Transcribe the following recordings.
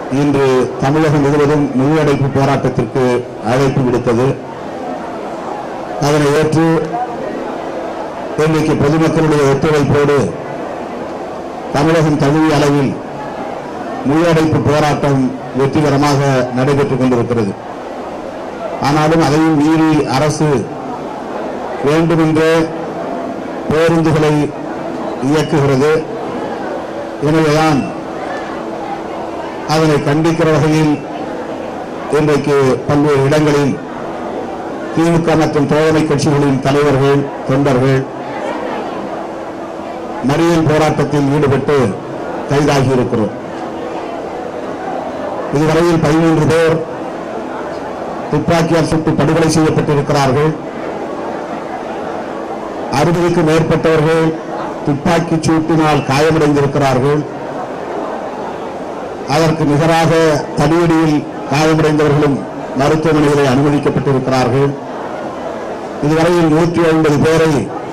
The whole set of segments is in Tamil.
இன்று தமிழகம் முழுவதும் முழுஅடைப்பு போராட்டத்திற்கு அழைப்பு விடுத்தது அதனை ஏற்று இன்றைக்கு பொதுமக்களுடைய ஒத்துழைப்போடு தமிழகம் தழுவிய அளவில் முழுஅடைப்பு போராட்டம் வெற்றிகரமாக நடைபெற்றுக் கொண்டிருக்கிறது ஆனாலும் அதையும் மீறி அரசு வேண்டுமென்றே பேருந்துகளை இயக்குகிறது எனவேதான் அதனை கண்டிக்கிற வகையில் இன்றைக்கு பல்வேறு இடங்களில் திமுக மற்றும் தோழமை கட்சிகளின் தலைவர்கள் தொண்டர்கள் மறியல் போராட்டத்தில் ஈடுபட்டு கைதாகி இருக்கிறோம் இதுவரையில் பதிமூன்று பேர் துப்பாக்கியால் சுட்டு படுகொலை செய்யப்பட்டிருக்கிறார்கள் அறுபதுக்கும் மேற்பட்டவர்கள் துப்பாக்கி சூட்டினால் காயமடைந்திருக்கிறார்கள் அதற்கு நிகராக தடியடியில் காயமடைந்தவர்களும் மருத்துவமனைகளில் அனுமதிக்கப்பட்டிருக்கிறார்கள் இதுவரையில் நூற்றி ஐம்பது பேரை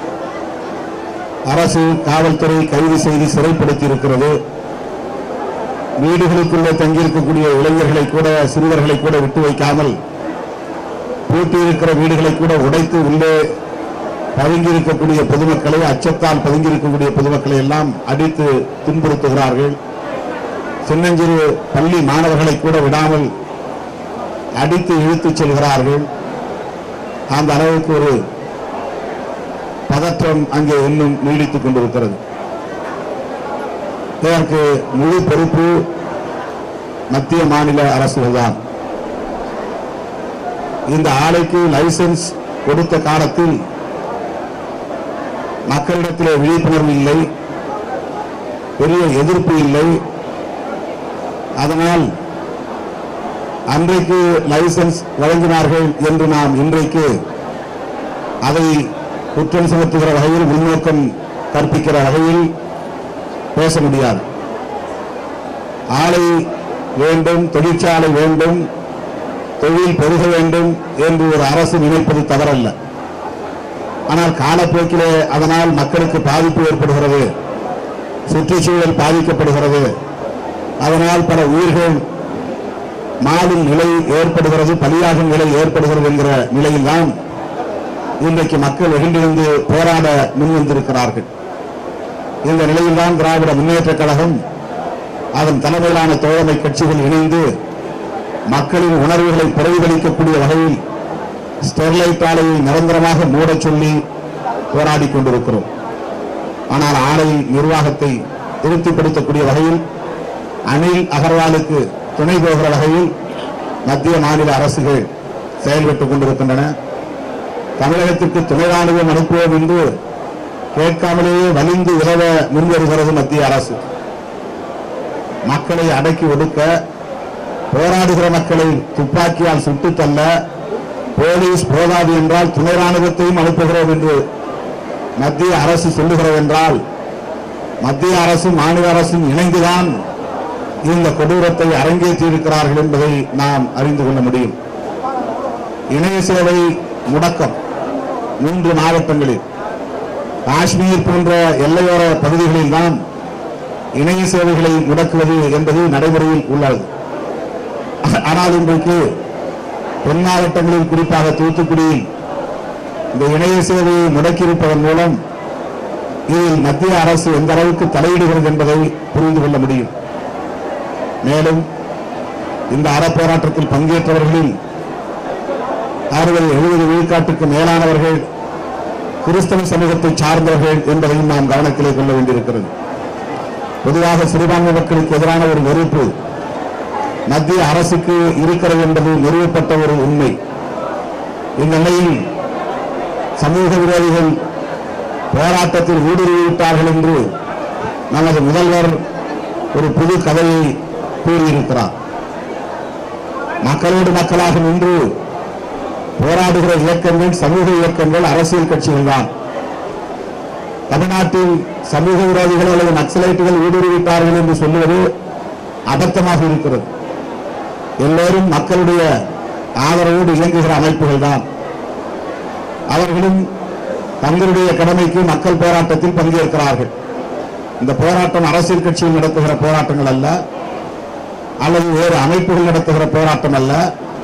அரசு காவல்துறை கைது செய்து சிறைப்படுத்தி இருக்கிறது வீடுகளுக்குள்ளே தங்கியிருக்கக்கூடிய இளைஞர்களை கூட சிறுவர்களை கூட விட்டு வைக்காமல் பூட்டியிருக்கிற வீடுகளை கூட உடைத்து உள்ளே பதுங்கியிருக்கக்கூடிய பொதுமக்களை அச்சத்தால் பதுங்கியிருக்கக்கூடிய பொதுமக்களை எல்லாம் அடித்து துன்புறுத்துகிறார்கள் சின்னஞ்சிறு பள்ளி மாணவர்களை கூட விடாமல் அடித்து இழுத்துச் செல்கிறார்கள் அந்த அளவுக்கு ஒரு பதற்றம் அங்கே இன்னும் நீடித்துக் கொண்டிருக்கிறது இதற்கு முழு பொறுப்பு மத்திய மாநில அரசுகள்தான் இந்த ஆலைக்கு லைசன்ஸ் கொடுத்த காலத்தில் மக்களிடத்திலே விழிப்புணர்வு இல்லை பெரிய எதிர்ப்பு இல்லை அதனால் அன்றைக்கு லைசன்ஸ் வழங்கினார்கள் என்று நாம் இன்றைக்கு அதை குற்றம் சுமத்துகிற வகையில் முன்னோக்கம் கற்பிக்கிற வகையில் பேச முடியாது ஆலை வேண்டும் தொழிற்சாலை வேண்டும் தொழில் பெருக வேண்டும் என்று ஒரு அரசு நினைப்பது தவறல்ல ஆனால் காலப்போக்கிலே அதனால் மக்களுக்கு பாதிப்பு ஏற்படுகிறது சுற்றுச்சூழல் பாதிக்கப்படுகிறது அதனால் பல உயிர்கள் மாறும் நிலை ஏற்படுகிறது பலியாகும் நிலை ஏற்படுகிறது என்கிற நிலையில்தான் இன்றைக்கு மக்கள் வெகுண்டிருந்து போராட முன்வந்திருக்கிறார்கள் இந்த நிலையில்தான் திராவிட முன்னேற்றக் கழகம் அதன் தலைமையிலான தோழமை கட்சிகள் இணைந்து மக்களின் உணர்வுகளை பிரதிபலிக்கக்கூடிய வகையில் ஸ்டெர்லைட் ஆலையை நிரந்தரமாக மூடச் சொல்லி போராடிக் கொண்டிருக்கிறோம் ஆனால் ஆலை நிர்வாகத்தை திருப்திப்படுத்தக்கூடிய வகையில் அனில் அகர்வாலுக்கு துணை போகிற வகையில் மத்திய மாநில அரசுகள் செயல்பட்டுக் கொண்டிருக்கின்றன தமிழகத்திற்கு துணை ராணுவம் அனுப்புவோம் என்று கேட்காமலேயே வலிந்து உதவ முன்வருகிறது மத்திய அரசு மக்களை அடக்கி ஒடுக்க போராடுகிற மக்களை துப்பாக்கியால் சுட்டுத் தள்ள போலீஸ் போதாது என்றால் துணை ராணுவத்தையும் அனுப்புகிறோம் என்று மத்திய அரசு சொல்லுகிறது என்றால் மத்திய அரசும் மாநில அரசும் இணைந்துதான் இந்த கொடூரத்தை அரங்கேற்றி இருக்கிறார்கள் என்பதை நாம் அறிந்து கொள்ள முடியும் இணைய சேவை முடக்கம் மூன்று மாவட்டங்களில் காஷ்மீர் போன்ற எல்லையோர பகுதிகளில் தான் இணைய சேவைகளை முடக்குவது என்பது நடைமுறையில் உள்ளது ஆனால் இன்றைக்கு தென் மாவட்டங்களில் குறிப்பாக தூத்துக்குடியில் இந்த இணைய சேவையை முடக்கியிருப்பதன் மூலம் இதில் மத்திய அரசு எந்த அளவுக்கு தலையிடுகிறது என்பதை புரிந்து கொள்ள முடியும் மேலும் இந்த அறப்போராட்டத்தில் பங்கேற்றவர்களில் அறுபது எழுபது விழுக்காட்டுக்கு மேலானவர்கள் கிறிஸ்தவ சமூகத்தை சார்ந்தவர்கள் என்பதையும் நாம் கவனத்திலே கொள்ள வேண்டியிருக்கிறது பொதுவாக சிறுபான்மை மக்களுக்கு எதிரான ஒரு வெறுப்பு மத்திய அரசுக்கு இருக்கிறது என்பது நிறுவப்பட்ட ஒரு உண்மை இந்த நிலையில் சமூக விரோதிகள் போராட்டத்தில் ஊடுருவிவிட்டார்கள் என்று நமது முதல்வர் ஒரு புது கதையை கூறியிருக்கிறார் மக்களோடு மக்களாக நின்று போராடுகிற இயக்கங்கள் சமூக இயக்கங்கள் அரசியல் கட்சிகள் தான் தமிழ்நாட்டில் சமூக விரோதிகள் அல்லது நக்சலைட்டுகள் ஊடுருவிட்டார்கள் என்று சொல்லுவது அபத்தமாக இருக்கிறது எல்லோரும் மக்களுடைய ஆதரவோடு இயங்குகிற அமைப்புகள் தான் அவர்களும் தங்களுடைய கடமைக்கு மக்கள் போராட்டத்தில் பங்கேற்கிறார்கள் இந்த போராட்டம் அரசியல் கட்சியில் நடத்துகிற போராட்டங்கள் அல்ல அல்லது வேறு அமைப்புகள் நடத்துகிற போராட்டம் அல்ல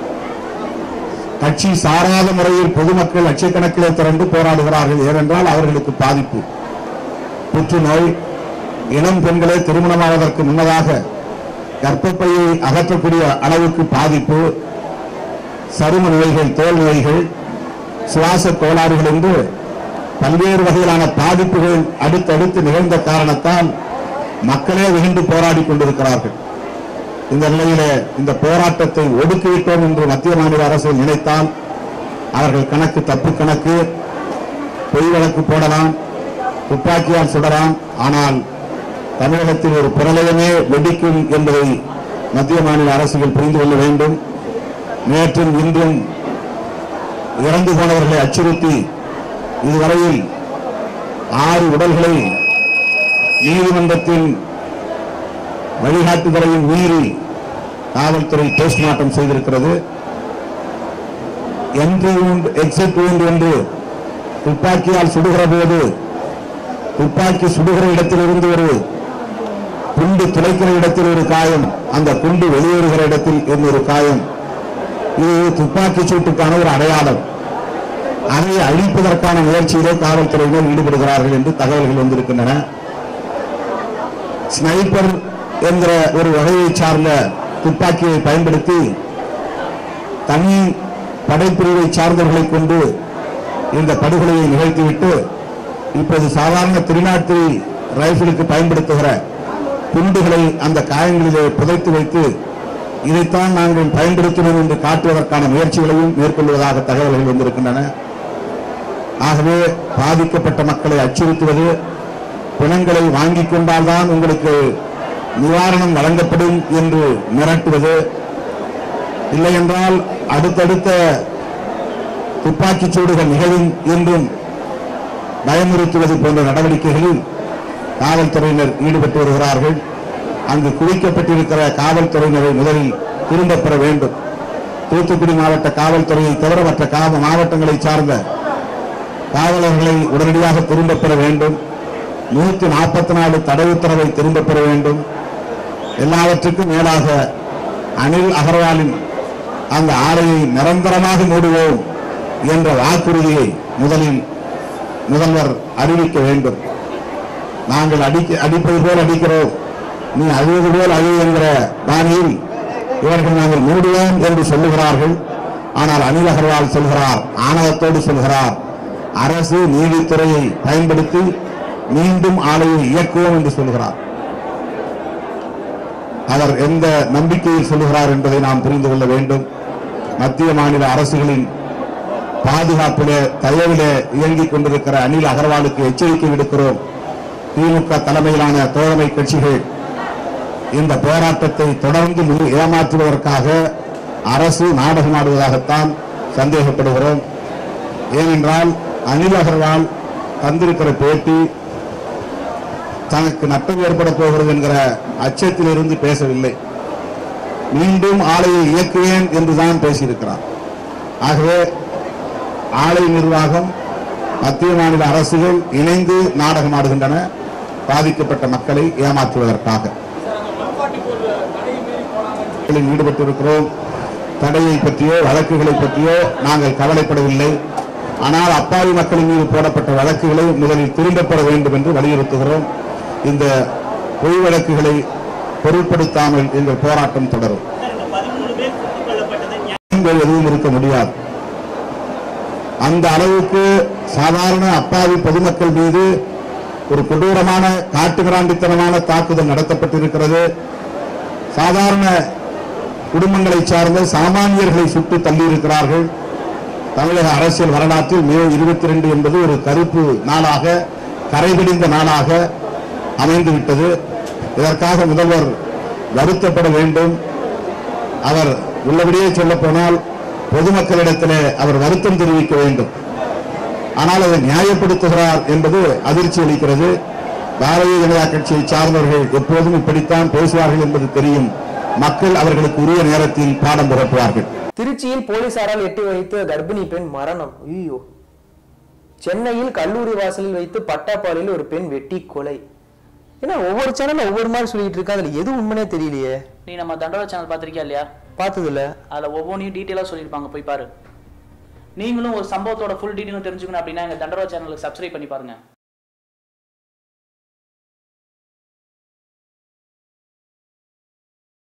கட்சி சாராத முறையில் பொதுமக்கள் லட்சக்கணக்கிலே திரண்டு போராடுகிறார்கள் ஏனென்றால் அவர்களுக்கு பாதிப்பு புற்றுநோய் இளம் பெண்களே திருமணமாவதற்கு முன்னதாக கர்ப்பப்பையை அகற்றக்கூடிய அளவுக்கு பாதிப்பு சரும நோய்கள் தோல் நோய்கள் சுவாச கோளாறுகள் என்று பல்வேறு வகையிலான பாதிப்புகள் அடுத்தடுத்து நிகழ்ந்த காரணத்தால் மக்களே வெகுண்டு போராடி கொண்டிருக்கிறார்கள் இந்த நிலையிலே இந்த போராட்டத்தை ஒடுக்கிவிட்டோம் என்று மத்திய மாநில அரசு நினைத்தால் அவர்கள் கணக்கு தப்பு கணக்கு பொய் வழக்கு போடலாம் துப்பாக்கியால் சுடலாம் ஆனால் தமிழகத்தில் ஒரு பிரளயமே வெடிக்கும் என்பதை மத்திய மாநில அரசுகள் புரிந்து கொள்ள வேண்டும் நேற்றும் இன்றும் இறந்து போனவர்களை அச்சுறுத்தி இதுவரையில் ஆறு உடல்களை நீதிமன்றத்தின் வழிகாட்டுதலையும் மீறி காவல்துறை போஸ்ட்மார்ட்டம் செய்திருக்கிறது என்ட்ரி wound எக்ஸிட் wound என்று துப்பாக்கியால் சுடுகிற போது துப்பாக்கி சுடுகிற இடத்திலிருந்து ஒரு குண்டு துளைக்கிற இடத்தில் ஒரு காயம் அந்த குண்டு வெளியேறுகிற இடத்தில் இன்னொரு காயம் இது துப்பாக்கி சூட்டுக்கான ஒரு அடையாளம் அதை அழிப்பதற்கான முயற்சியிலே காவல்துறையினர் ஈடுபடுகிறார்கள் என்று தகவல்கள் வந்திருக்கின்றன ஸ்னைப்பர் என்கிற ஒரு வகையை சார்ந்த துப்பாக்கியை பயன்படுத்தி தனி படைப்பிரிவை சார்ந்தவர்களை கொண்டு இந்த படுகொலையை நிகழ்த்திவிட்டு இப்போது சாதாரண திருநாட்டு ரைபிளுக்கு பயன்படுத்துகிற குண்டுகளை அந்த காயங்களிலே புதைத்து வைத்து இதைத்தான் நாங்கள் பயன்படுத்தினோம் என்று காட்டுவதற்கான முயற்சிகளையும் மேற்கொள்வதாக தகவல்கள் வந்திருக்கின்றன ஆகவே பாதிக்கப்பட்ட மக்களை அச்சுறுத்துவது பிணங்களை வாங்கிக் கொண்டால்தான் உங்களுக்கு நிவாரணம் வழங்கப்படும் என்று மிரட்டுவது இல்லை என்றால் அடுத்தடுத்த துப்பாக்கிச் சூடுகள் நிகழும் என்றும் பயமுறுத்துவது போன்ற நடவடிக்கைகளில் காவல்துறையினர் ஈடுபட்டு வருகிறார்கள் அங்கு குவிக்கப்பட்டிருக்கிற காவல்துறையினரை முதலில் திரும்பப் பெற வேண்டும் தூத்துக்குடி மாவட்ட காவல்துறையை தவிர மற்ற காவ மாவட்டங்களைச் சார்ந்த காவலர்களை உடனடியாக திரும்பப் பெற வேண்டும் நூத்தி நாற்பத்தி நாலு தடை உத்தரவை திரும்பப் பெற வேண்டும் எல்லாவற்றுக்கும் மேலாக அனில் அகர்வாலின் அந்த ஆலையை நிரந்தரமாக மூடுவோம் என்ற வாக்குறுதியை முதலில் முதல்வர் அறிவிக்க வேண்டும் நாங்கள் அடிக்க அடிப்பது போல் அடிக்கிறோம் நீ அழுவது போல் அழு என்கிற பாணியில் இவர்கள் நாங்கள் மூடுவோம் என்று சொல்லுகிறார்கள் ஆனால் அனில் அகர்வால் சொல்கிறார் ஆணவத்தோடு சொல்கிறார் அரசு நீதித்துறையை பயன்படுத்தி மீண்டும் ஆலையை இயக்குவோம் என்று சொல்கிறார் அவர் எந்த நம்பிக்கையில் சொல்லுகிறார் என்பதை நாம் புரிந்து கொள்ள வேண்டும் மத்திய மாநில அரசுகளின் பாதுகாப்பிலே தயவிலே இயங்கிக் கொண்டிருக்கிற அனில் அகர்வாலுக்கு எச்சரிக்கை விடுக்கிறோம் திமுக தலைமையிலான தோழமை கட்சிகள் இந்த போராட்டத்தை தொடர்ந்து முழு ஏமாற்றுவதற்காக அரசு நாடகமாடுவதாகத்தான் சந்தேகப்படுகிறோம் ஏனென்றால் அனில் அகர்வால் தந்திருக்கிற பேட்டி தனக்கு நட்டம் ஏற்பட போகிறது என்கிற அச்சத்திலிருந்து பேசவில்லை மீண்டும் ஆலையை இயக்குவேன் என்றுதான் பேசியிருக்கிறார் ஆகவே ஆலை நிர்வாகம் மத்திய மாநில அரசுகள் இணைந்து நாடகமாடுகின்றன பாதிக்கப்பட்ட மக்களை ஏமாற்றுவதற்காக மக்களில் ஈடுபட்டிருக்கிறோம் தடையை பற்றியோ வழக்குகளை பற்றியோ நாங்கள் கவலைப்படவில்லை ஆனால் அப்பாவி மக்களின் மீது போடப்பட்ட வழக்குகளை முதலில் திரும்பப் பெற வேண்டும் என்று வலியுறுத்துகிறோம் இந்த பொய் வழக்குகளை பொருட்படுத்தாமல் எங்கள் போராட்டம் தொடரும் நியாயங்கள் எதுவும் இருக்க முடியாது அந்த அளவுக்கு சாதாரண அப்பாவி பொதுமக்கள் மீது ஒரு கொடூரமான காட்டுமிராண்டித்தனமான தாக்குதல் நடத்தப்பட்டிருக்கிறது சாதாரண குடும்பங்களை சார்ந்த சாமானியர்களை சுட்டு தள்ளியிருக்கிறார்கள் தமிழக அரசியல் வரலாற்றில் மே இருபத்தி ரெண்டு என்பது ஒரு கருப்பு நாளாக கரைபிடிந்த நாளாக அமைந்துவிட்டது இதற்காக முதல்வர் வருத்தப்பட வேண்டும் அவர் உள்ளபடியே சொல்லப் போனால் பொதுமக்களிடத்திலே அவர் வருத்தம் தெரிவிக்க வேண்டும் ஆனால் அதை நியாயப்படுத்துகிறார் என்பது அதிர்ச்சி அளிக்கிறது பாரதிய ஜனதா கட்சியை சார்ந்தவர்கள் எப்போதும் இப்படித்தான் பேசுவார்கள் என்பது தெரியும் மக்கள் அவர்களுக்கு உரிய நேரத்தில் பாடம் புகட்டுவார்கள் திருச்சியில் போலீசாரால் எட்டி வைத்து கர்ப்பிணி பெண் மரணம் ஐயோ சென்னையில் கல்லூரி வாசலில் வைத்து பட்டாப்பாலில் ஒரு பெண் வெட்டி கொலை ஏன்னா ஒவ்வொரு சேனல்ல ஒவ்வொரு மாதிரி சொல்லிட்டு இருக்கா அதுல எது உண்மைனே தெரியலையே நீ நம்ம தண்டோரா சேனல் பார்த்திருக்கியா இல்லையா பார்த்தது இல்ல அதில் ஒவ்வொன்றையும் டீட்டெயிலாக சொல்லியிருப்பாங்க போய் பாரு நீங்களும் ஒரு சம்பவத்தோட ஃபுல் டீட்டெயிலும் தெரிஞ்சுக்கணும் அப்படின்னா எங்கள் தண்டோரா சேனலுக்கு சப்ஸ்கிரைப் பண்ணி பாருங்க